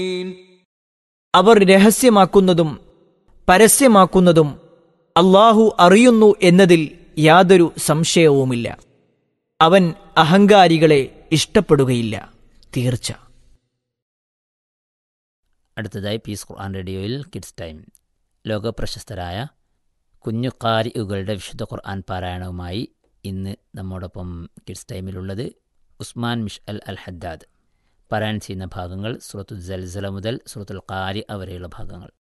അവർ രഹസ്യമാക്കുന്നതും പരസ്യമാക്കുന്നതും അള്ളാഹു അറിയുന്നു എന്നതിൽ യാതൊരു സംശയവുമില്ല അവൻ അഹങ്കാരികളെ ഇഷ്ടപ്പെടുകയില്ല തീർച്ച അടുത്തതായി പീസ് ഖുർആൻ റേഡിയോയിൽ കിഡ്സ് ടൈം ലോകപ്രശസ്തരായ കുഞ്ഞു കാരികളുടെ വിശുദ്ധ ഖുർആൻ പാരായണവുമായി ഇന്ന് നമ്മോടൊപ്പം കിഡ്സ് ടൈമിലുള്ളത് ഉസ്മാൻ മിഷ് അൽ അൽ ഹദ്ദാദ് പാരായണം ചെയ്യുന്ന ഭാഗങ്ങൾ സുറത്തുൽ ജൽസല മുതൽ സുറത്തുൽ ഖാരി വരെയുള്ള ഭാഗങ്ങൾ